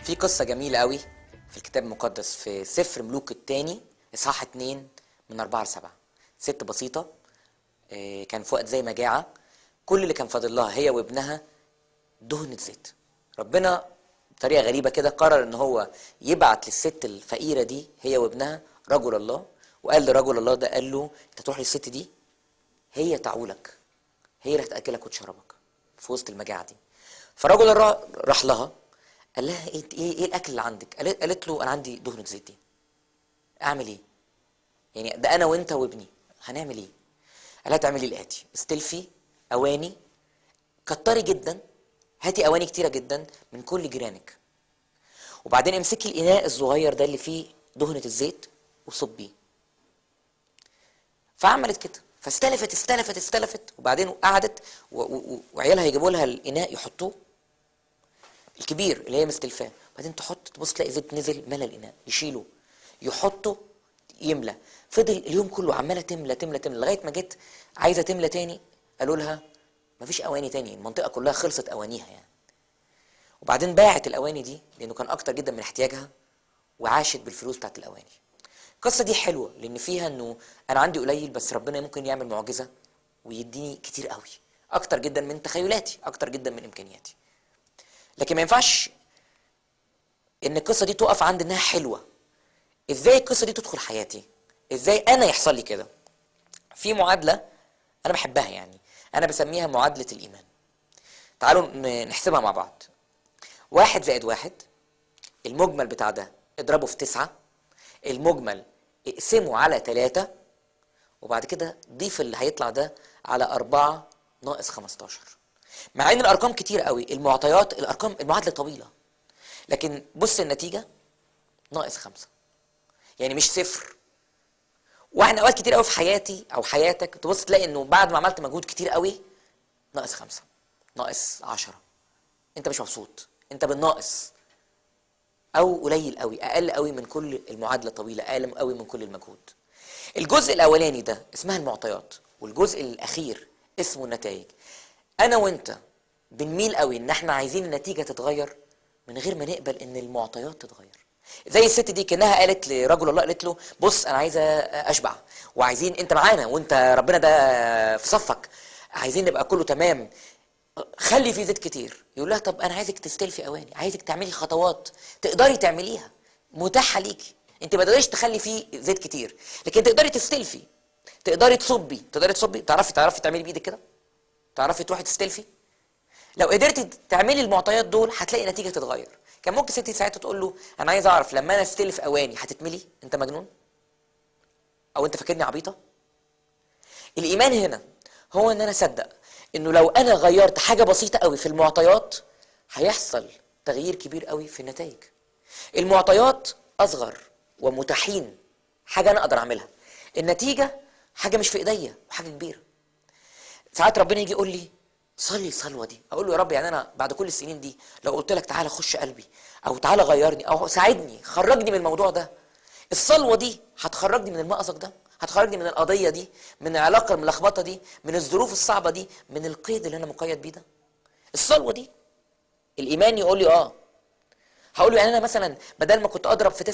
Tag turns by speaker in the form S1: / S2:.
S1: في قصة جميلة قوي في الكتاب المقدس في سفر ملوك الثاني إصحاح اتنين من أربعة لسبعة ست بسيطة آه، كان في وقت زي مجاعة كل اللي كان فاضل لها هي وابنها دهنة زيت ربنا بطريقة غريبة كده قرر إن هو يبعت للست الفقيرة دي هي وابنها رجل الله وقال لرجل الله ده قال له أنت تروح للست دي هي تعولك هي اللي هتاكلك وتشربك في وسط المجاعه دي فالراجل الرا- راح لها قال لها ايه ايه, إيه الاكل اللي عندك قالت, قالت له انا عندي دهنه زيت دي اعمل ايه يعني ده انا وانت وابني هنعمل ايه قال لها تعملي الاتي استلفي اواني كتري جدا هاتي اواني كتيره جدا من كل جيرانك وبعدين امسكي الاناء الصغير ده اللي فيه دهنه الزيت وصبيه فعملت كده فاستلفت استلفت استلفت وبعدين قعدت و- و- و- وعيالها يجيبوا لها الاناء يحطوه الكبير اللي هي مستلفاه بعدين تحط تبص تلاقي زيت نزل ملى الاناء يشيله يحطه يملى فضل اليوم كله عماله تملى تملى تملى لغايه ما جت عايزه تملى تاني قالوا لها مفيش اواني تاني المنطقه كلها خلصت اوانيها يعني وبعدين باعت الاواني دي لانه كان اكتر جدا من احتياجها وعاشت بالفلوس بتاعت الاواني القصه دي حلوه لان فيها انه انا عندي قليل بس ربنا ممكن يعمل معجزه ويديني كتير قوي اكتر جدا من تخيلاتي اكتر جدا من امكانياتي لكن ما ينفعش ان القصه دي تقف عند انها حلوه ازاي القصه دي تدخل حياتي ازاي انا يحصل لي كده في معادله انا بحبها يعني انا بسميها معادله الايمان تعالوا ن- نحسبها مع بعض واحد زائد واحد المجمل بتاع ده اضربه في تسعة المجمل اقسمه على تلاتة وبعد كده ضيف اللي هيطلع ده على أربعة ناقص 15 مع ان الارقام كتير قوي المعطيات الارقام المعادله طويله لكن بص النتيجه ناقص خمسة يعني مش صفر واحنا اوقات كتير قوي في حياتي او حياتك تبص تلاقي انه بعد ما عملت مجهود كتير قوي ناقص خمسة ناقص عشرة انت مش مبسوط انت بالناقص او قليل قوي اقل قوي من كل المعادله طويله اقل قوي من كل المجهود الجزء الاولاني ده اسمها المعطيات والجزء الاخير اسمه النتائج انا وانت بنميل قوي ان احنا عايزين النتيجه تتغير من غير ما نقبل ان المعطيات تتغير زي الست دي كانها قالت لرجل الله قالت له بص انا عايزه اشبع وعايزين انت معانا وانت ربنا ده في صفك عايزين نبقى كله تمام خلي في زيت كتير يقول لها طب انا عايزك تستلفي اواني عايزك تعملي خطوات تقدري تعمليها متاحه ليكي انت ما تقدريش تخلي فيه زيت كتير لكن تقدري تستلفي تقدري تصبي تقدري تصبي تعرفي تعرفي تعملي بايدك كده تعرفي تروحي تستلفي لو قدرتي تعملي المعطيات دول هتلاقي نتيجه تتغير كان ممكن ستي ساعتها تقول له انا عايز اعرف لما انا استلف اواني هتتملي انت مجنون او انت فاكرني عبيطه الايمان هنا هو ان انا اصدق انه لو انا غيرت حاجه بسيطه قوي في المعطيات هيحصل تغيير كبير قوي في النتائج المعطيات اصغر ومتاحين حاجه انا اقدر اعملها النتيجه حاجه مش في ايديا وحاجه كبيره ساعات ربنا يجي يقول لي صلي الصلوه دي اقول له يا رب يعني انا بعد كل السنين دي لو قلت لك تعالى خش قلبي او تعالى غيرني او ساعدني خرجني من الموضوع ده الصلوه دي هتخرجني من المأزق ده هتخرجني من القضيه دي من العلاقه الملخبطه دي من الظروف الصعبه دي من القيد اللي انا مقيد بيه ده الصلوه دي الايمان يقول لي اه هقول له يعني انا مثلا بدل ما كنت اضرب في